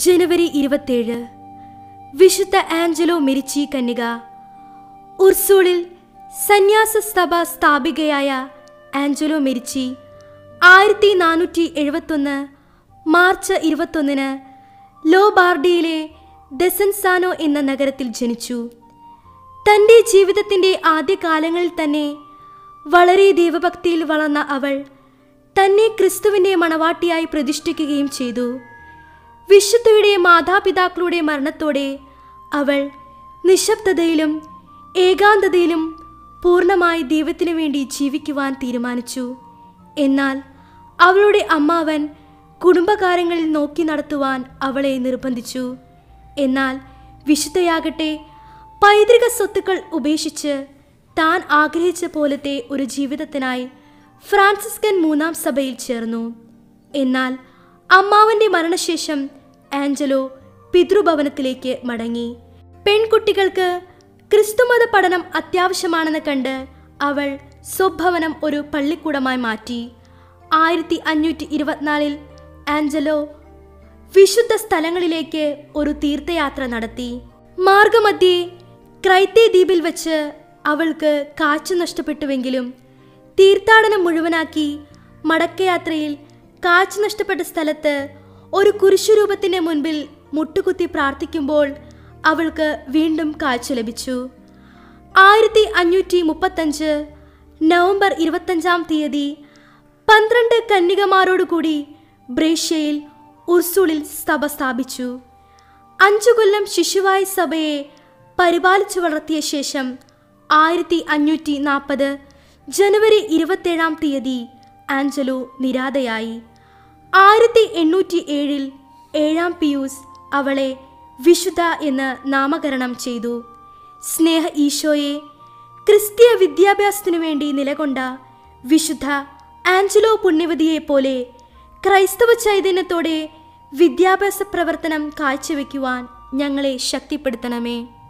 ജനുവരി ഇരുപത്തേഴ് വിശുദ്ധ ആഞ്ചലോ മെരിച്ചി കന്യക ഉർസൂളിൽ സന്യാസ സഭ സ്ഥാപികയായ ആഞ്ചലോ മെരിച്ചി ആയിരത്തി നാനൂറ്റി എഴുപത്തൊന്ന് മാർച്ച് ഇരുപത്തൊന്നിന് ലോബാർഡിയിലെ ദെസൻസാനോ എന്ന നഗരത്തിൽ ജനിച്ചു തൻ്റെ ജീവിതത്തിൻ്റെ ആദ്യകാലങ്ങളിൽ തന്നെ വളരെ ദൈവഭക്തിയിൽ വളർന്ന അവൾ തന്നെ ക്രിസ്തുവിൻ്റെ മണവാട്ടിയായി പ്രതിഷ്ഠിക്കുകയും ചെയ്തു വിശുദ്ധയുടെ മാതാപിതാക്കളുടെ മരണത്തോടെ അവൾ നിശബ്ദതയിലും ഏകാന്തതയിലും പൂർണ്ണമായി ദൈവത്തിനു വേണ്ടി ജീവിക്കുവാൻ തീരുമാനിച്ചു എന്നാൽ അവളുടെ അമ്മാവൻ കുടുംബകാര്യങ്ങളിൽ നോക്കി നടത്തുവാൻ അവളെ നിർബന്ധിച്ചു എന്നാൽ വിശുദ്ധയാകട്ടെ പൈതൃക സ്വത്തുക്കൾ ഉപേക്ഷിച്ച് താൻ ആഗ്രഹിച്ച പോലത്തെ ഒരു ജീവിതത്തിനായി ഫ്രാൻസിസ്കൻ മൂന്നാം സഭയിൽ ചേർന്നു എന്നാൽ അമ്മാവന്റെ മരണശേഷം ആഞ്ചലോ പിതൃഭവനത്തിലേക്ക് മടങ്ങി പെൺകുട്ടികൾക്ക് ക്രിസ്തുമത പഠനം അത്യാവശ്യമാണെന്ന് കണ്ട് അവൾ സ്വഭവനം ഒരു പള്ളിക്കൂടമായി മാറ്റി ആയിരത്തി അഞ്ഞൂറ്റി ഇരുപത്തിനാലിൽ ആഞ്ചലോ വിശുദ്ധ സ്ഥലങ്ങളിലേക്ക് ഒരു തീർത്ഥയാത്ര നടത്തി മാർഗമധ്യേ ക്രൈത്തെ ദ്വീപിൽ വെച്ച് അവൾക്ക് കാഴ്ച നഷ്ടപ്പെട്ടുവെങ്കിലും തീർത്ഥാടനം മുഴുവനാക്കി മടക്കയാത്രയിൽ കാഴ്ച നഷ്ടപ്പെട്ട സ്ഥലത്ത് ഒരു കുരിശുരൂപത്തിന്റെ മുൻപിൽ മുട്ടുകുത്തി പ്രാർത്ഥിക്കുമ്പോൾ അവൾക്ക് വീണ്ടും കാഴ്ച ലഭിച്ചു ആയിരത്തി അഞ്ഞൂറ്റി മുപ്പത്തഞ്ച് നവംബർ ഇരുപത്തഞ്ചാം തീയതി പന്ത്രണ്ട് കന്യകമാരോടുകൂടി ബ്രേഷ്യയിൽ ഉർസുളിൽ സഭ സ്ഥാപിച്ചു അഞ്ചു കൊല്ലം ശിശുവായ സഭയെ പരിപാലിച്ചു വളർത്തിയ ശേഷം ആയിരത്തി അഞ്ഞൂറ്റി നാൽപ്പത് ജനുവരി ഇരുപത്തേഴാം തീയതി ആഞ്ചലോ നിരാതയായി ആയിരത്തി എണ്ണൂറ്റി ഏഴിൽ ഏഴാം പിയൂസ് അവളെ വിശുദ്ധ എന്ന് നാമകരണം ചെയ്തു സ്നേഹ ഈശോയെ ക്രിസ്തീയ വിദ്യാഭ്യാസത്തിനു വേണ്ടി നിലകൊണ്ട വിശുദ്ധ ആഞ്ചലോ പുണ്യവതിയെ പോലെ ക്രൈസ്തവ ചൈതന്യത്തോടെ വിദ്യാഭ്യാസ പ്രവർത്തനം കാഴ്ചവെക്കുവാൻ ഞങ്ങളെ ശക്തിപ്പെടുത്തണമേ